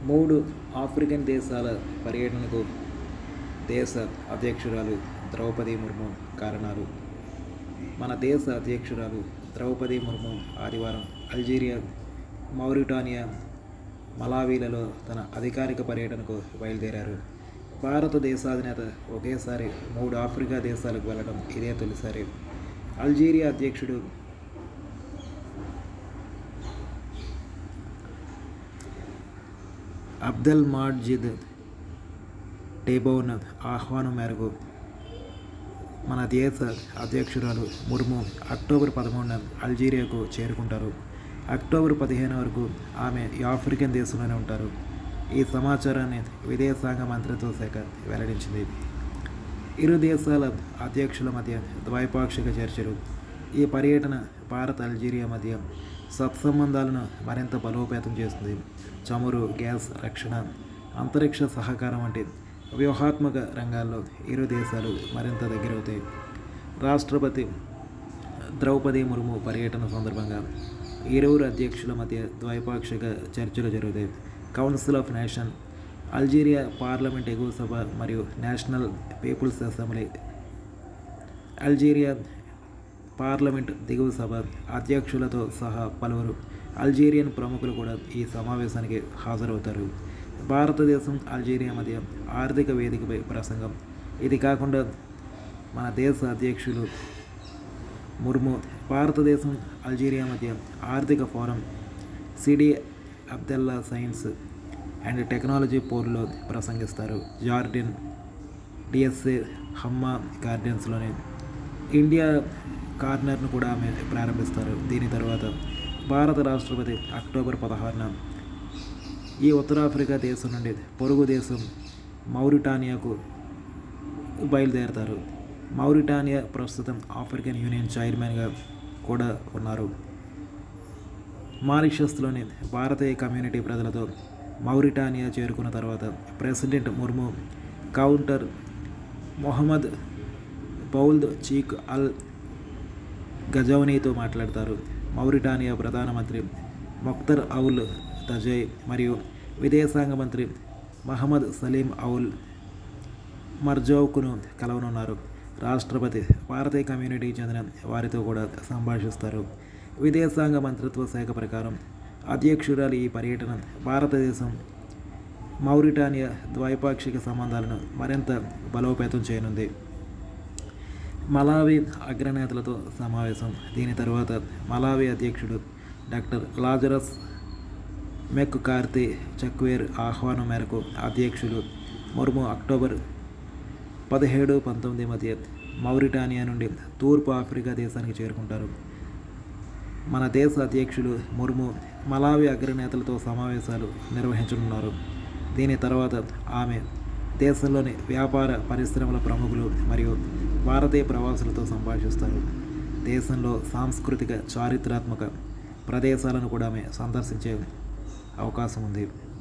మూడు ఆఫ్రికన్ దేశాల పర్యటనకు దేశ అధ్యక్షురాలు ద్రౌపది ముర్ము కారణాలు మన దేశ అధ్యక్షురాలు ద్రౌపది ముర్ము ఆదివారం అల్జీరియా మౌరిటానియా మలావీలలో తన అధికారిక పర్యటనకు బయలుదేరారు భారతదేశాధినేత ఒకేసారి మూడు ఆఫ్రికా దేశాలకు వెళ్ళడం ఇదే తొలిసారి అల్జీరియా అధ్యక్షుడు అబ్దల్ మాడ్జిద్ టేబోన్ ఆహ్వానం మేరకు మన దేశ అధ్యక్షురాలు ముర్ము అక్టోబర్ పదమూడున అల్జీరియాకు చేరుకుంటారు అక్టోబర్ పదిహేను వరకు ఆమె ఈ ఆఫ్రికన్ దేశంలోనే ఉంటారు ఈ సమాచారాన్ని విదేశాంగ మంత్రిత్వ శాఖ వెల్లడించింది ఇరు దేశాల అధ్యక్షుల మధ్య ద్వైపాక్షిక చర్చలు ఈ పర్యటన భారత్ అల్జీరియా మధ్య సత్సంబంధాలను మరింత బలోపేతం చేస్తుంది చమురు గ్యాస్ రక్షణ అంతరిక్ష సహకారం వంటి వ్యూహాత్మక రంగాల్లో ఇరు దేశాలు మరింత దగ్గరవుతాయి రాష్ట్రపతి ద్రౌపది ముర్ము పర్యటన సందర్భంగా ఇరువురు అధ్యక్షుల మధ్య ద్వైపాక్షిక చర్చలు జరుగుతాయి council of nation Algeria parliament ఎగువ సభ మరియు national people's assembly Algeria parliament దిగువ సభ అధ్యక్షులతో సహా పలువురు అల్జీరియన్ ప్రముఖులు కూడా ఈ సమావేశానికి హాజరవుతారు భారతదేశం అల్జీరియా మధ్య ఆర్థిక వేదికపై ప్రసంగం ఇది కాకుండా మన దేశ అధ్యక్షులు ముర్ము భారతదేశం అల్జీరియా మధ్య ఆర్థిక forum Sidi Abdallah science and technology పోర్లో ప్రసంగిస్తారు జార్డిన్ డిఎస్ఏ హమ్మా గార్డెన్స్లోని ఇండియా కార్నర్ను కూడా ఆమె ప్రారంభిస్తారు దీని తర్వాత భారత రాష్ట్రపతి అక్టోబర్ పదహారున ఈ ఉత్తరాఫ్రికా దేశం నుండి పొరుగు దేశం మౌరిటానియాకు బయలుదేరతారు మౌరిటానియా ప్రస్తుతం ఆఫ్రికన్ యూనియన్ చైర్మన్గా కూడా ఉన్నారు మారిషస్లోని భారతీయ కమ్యూనిటీ ప్రజలతో మౌరిటానియా చేరుకున్న తర్వాత ప్రెసిడెంట్ ముర్ము కౌంటర్ మొహమ్మద్ బౌల్ద్ చీక్ అల్ గజౌనీతో మాట్లాడతారు మౌరిటానియా ప్రధానమంత్రి మొక్తర్ ఔల్ తజయ్ మరియు విదేశాంగ మంత్రి మహమ్మద్ సలీం ఔల్ మర్జౌకును కలవనున్నారు రాష్ట్రపతి భారతీయ కమ్యూనిటీకి చెందిన వారితో కూడా సంభాషిస్తారు విదేశాంగ మంత్రిత్వ శాఖ ప్రకారం అధ్యక్షురాలు ఈ పర్యటన భారతదేశం మౌరిటానియా ద్వైపాక్షిక సంబంధాలను మరింత బలోపేతం చేయనుంది మలావి అగ్రనేతలతో సమావేశం దీని తర్వాత మలావి అధ్యక్షుడు doctor Lazarus McCarthy Chakwera ఆహ్వానం మేరకు అధ్యక్షులు ముర్ము అక్టోబర్ పదిహేడు పంతొమ్మిది మధ్య మౌరిటానియా నుండి తూర్పు ఆఫ్రికా దేశానికి చేరుకుంటారు మన దేశ అధ్యక్షులు ముర్ము మలావి అగ్రనేతలతో సమావేశాలు నిర్వహించనున్నారు దీని తర్వాత ఆమె దేశంలోని వ్యాపార పరిశ్రమల ప్రముఖులు మరియు భారతీయ ప్రవాసులతో సంభాషిస్తారు దేశంలో సాంస్కృతిక చారిత్రాత్మక ప్రదేశాలను కూడా ఆమె సందర్శించే అవకాశం ఉంది